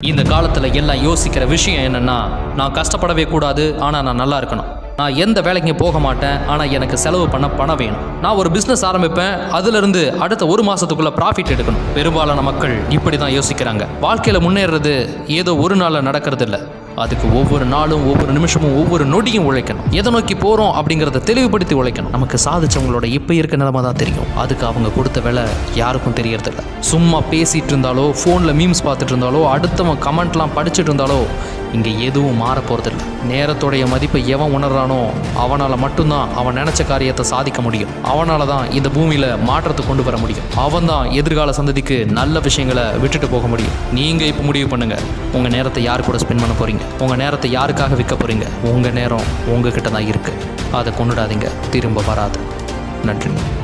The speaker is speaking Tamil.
இந்த காலத்துல எல்லாம் யோசிக்கிற விஷயம் என்னன்னா நான் கஷ்டப்படவே கூடாது ஆனா நான் நல்லா இருக்கணும் நான் எந்த வேலைக்கும் போக மாட்டேன் ஆனா எனக்கு செலவு பண்ண பணம் வேணும் நான் ஒரு பிசினஸ் ஆரம்பிப்பேன் அதுல இருந்து அடுத்த ஒரு மாசத்துக்குள்ள ப்ராஃபிட் எடுக்கணும் பெரும்பாலான மக்கள் இப்படி தான் யோசிக்கிறாங்க வாழ்க்கையில முன்னேறது ஏதோ ஒரு நாள்ல நடக்கிறது இல்ல அதுக்கு ஒவ்வொரு நாளும் ஒவ்வொரு நிமிஷமும் ஒவ்வொரு நொடியும் உழைக்கணும் எதை நோக்கி போறோம் அப்படிங்கறத தெளிவுபடுத்தி உழைக்கணும் நமக்கு சாதிச்சவங்களோட இப்ப இருக்க நிலைமை தான் தெரியும் அதுக்கு அவங்க கொடுத்த வேலை யாருக்கும் தெரியறதில்ல சும்மா பேசிட்டு இருந்தாலோ ஃபோனில் மீம்ஸ் பார்த்துட்டு இருந்தாலோ அடுத்தவன் கமெண்ட்லாம் படிச்சுட்டு இருந்தாலோ இங்கே எதுவும் மாற போகிறதில்ல நேரத்தோடைய மதிப்பை எவன் உணர்றானோ அவனால் மட்டும்தான் அவன் நினச்ச காரியத்தை சாதிக்க முடியும் அவனால தான் இந்த பூமியில் மாற்றத்தை கொண்டு வர முடியும் அவன் தான் எதிர்கால சந்ததிக்கு நல்ல விஷயங்களை விட்டுட்டு போக முடியும் நீங்கள் இப்போ முடிவு பண்ணுங்க உங்கள் நேரத்தை யார் கூட ஸ்பெண்ட் பண்ண போகிறீங்க உங்கள் நேரத்தை யாருக்காக விற்க போகிறீங்க உங்கள் நேரம் உங்ககிட்ட தான் இருக்குது அதை கொண்டுடாதீங்க திரும்ப வராது நன்றி